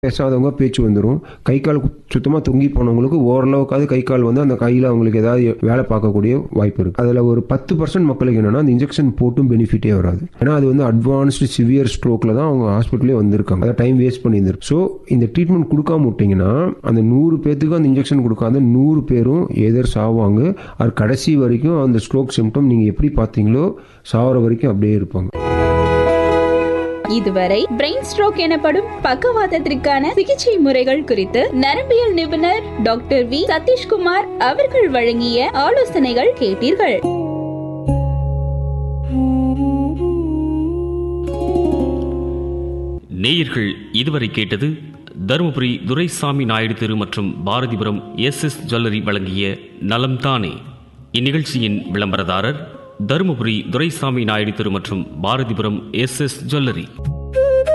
பேசாதவங்க பேச்சு வந்துடும் கை கால் சுத்தமாக தொங்கி போனவங்களுக்கு ஓரளவுக்காவது கை கால் வந்து அந்த கையில் அவங்களுக்கு ஏதாவது வேலை பார்க்கக்கூடிய வாய்ப்பு இருக்குது அதில் ஒரு பத்து பர்சன்ட் மக்களுக்கு என்னன்னா அந்த இன்ஜெக்ஷன் போட்டும் பெனிஃபிட்டே வராது ஏன்னா அது வந்து அட்வான்ஸ்டு சிவியர் ஸ்ட்ரோக்கில் தான் அவங்க ஹாஸ்பிட்டலே வந்திருக்காங்க அதை டைம் வேஸ்ட் பண்ணியிருந்திருக்கு ஸோ இந்த ட்ரீட்மெண்ட் கொடுக்காம விட்டிங்கன்னா அந்த நூறு பேத்துக்கு அந்த இன்ஜெக்ஷன் கொடுக்காத நூறு பேரும் எதிர் சாவாங்க அது கடைசி வரைக்கும் அந்த ஸ்ட்ரோக் சிம்டம் நீங்கள் எப்படி பார்த்தீங்களோ சாவர வரைக்கும் அப்படியே இருப்பாங்க இதுவரை பிரெயின் ஸ்ட்ரோக் எனப்படும் பக்கவாதத்திற்கான சிகிச்சை முறைகள் குறித்து நரம்பியல் நிபுணர் டாக்டர் வி சதீஷ்குமார் அவர்கள் வழங்கிய ஆலோசனைகள் கேட்டீர்கள் நேயர்கள் இதுவரை கேட்டது தருமபுரி துரைசாமி நாயுடு தெரு மற்றும் பாரதிபுரம் எஸ் எஸ் ஜுவல்லரி வழங்கிய நலம் தானே இந்நிகழ்ச்சியின் விளம்பரதாரர் தருமபுரி துரைசாமி நாயுடு தெரு மற்றும் பாரதிபுரம் எஸ் எஸ் ஜுவல்லரி